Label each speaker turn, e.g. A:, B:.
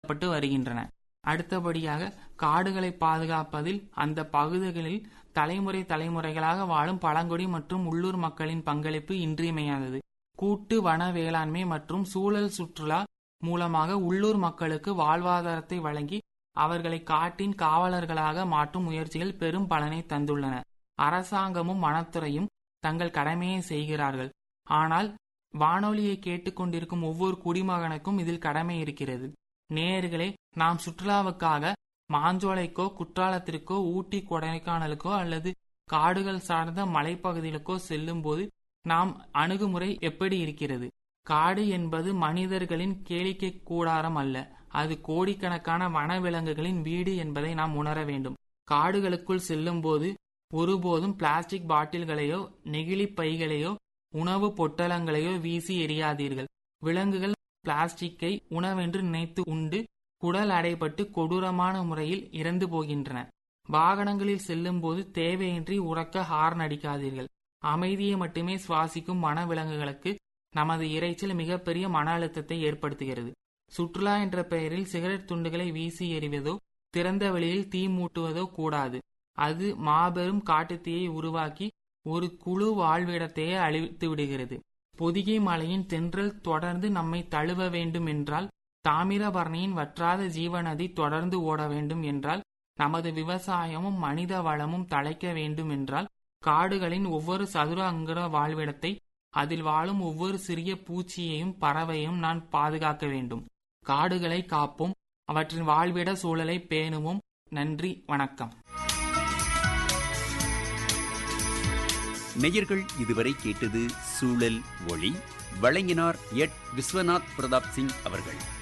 A: பாதுகாக்கப்பட்டு வருகின்றன அடுத்தபடியாக காடுகளை பாதுகாப்பதில் அந்த பகுதிகளில் தலைமுறை தலைமுறைகளாக வாழும் பழங்குடி மற்றும் உள்ளூர் மக்களின் பங்களிப்பு இன்றியமையாதது கூட்டு வன வேளாண்மை மற்றும் சூழல் சுற்றுலா மூலமாக உள்ளூர் மக்களுக்கு வாழ்வாதாரத்தை வழங்கி அவர்களை காட்டின் காவலர்களாக மாற்றும் முயற்சிகள் பெரும் பலனை தந்துள்ளன அரசாங்கமும் வனத்துறையும் தங்கள் கடமையை செய்கிறார்கள் ஆனால் வானொலியை கேட்டுக்கொண்டிருக்கும் ஒவ்வொரு குடிமகனுக்கும் இதில் கடமை இருக்கிறது நேயர்களே நாம் சுற்றுலாவுக்காக மாஞ்சோலைக்கோ குற்றாலத்திற்கோ ஊட்டி கொடைக்கானலுக்கோ அல்லது காடுகள் சார்ந்த மலைப்பகுதிகளுக்கோ செல்லும் போது நாம் அணுகுமுறை எப்படி இருக்கிறது காடு என்பது மனிதர்களின் கேளிக்கை கூடாரம் அல்ல அது கோடிக்கணக்கான வனவிலங்குகளின் வீடு என்பதை நாம் உணர வேண்டும் காடுகளுக்குள் செல்லும் போது ஒருபோதும் பிளாஸ்டிக் பாட்டில்களையோ நெகிழி பைகளையோ உணவு பொட்டலங்களையோ வீசி எறியாதீர்கள் விலங்குகள் பிளாஸ்டிக்கை உணவென்று நினைத்து உண்டு குடல் அடைபட்டு கொடூரமான முறையில் இறந்து போகின்றன வாகனங்களில் செல்லும் போது தேவையின்றி உறக்க ஹார்ன் அடிக்காதீர்கள் அமைதியை மட்டுமே சுவாசிக்கும் வனவிலங்குகளுக்கு நமது இறைச்சல் மிகப்பெரிய மன அழுத்தத்தை ஏற்படுத்துகிறது சுற்றுலா என்ற பெயரில் சிகரெட் துண்டுகளை வீசி எறிவதோ திறந்த வெளியில் தீ மூட்டுவதோ கூடாது அது மாபெரும் காட்டுத்தீயை உருவாக்கி ஒரு குழு வாழ்விடத்தையே அழித்து விடுகிறது பொதிகை மலையின் தென்றல் தொடர்ந்து நம்மை தழுவ வேண்டும் என்றால் தாமிரபரணியின் வற்றாத ஜீவநதி தொடர்ந்து ஓட வேண்டும் என்றால் நமது விவசாயமும் மனித வளமும் தழைக்க வேண்டும் என்றால் காடுகளின் ஒவ்வொரு சதுர அங்குல வாழ்விடத்தை அதில் வாழும் ஒவ்வொரு சிறிய பூச்சியையும் பறவையும் நான் பாதுகாக்க வேண்டும் காடுகளை காப்போம் அவற்றின் வாழ்விட சூழலை பேணுவோம் நன்றி வணக்கம்
B: நேயர்கள் இதுவரை கேட்டது சூழல் ஒளி வழங்கினார் எட் விஸ்வநாத் பிரதாப் சிங் அவர்கள்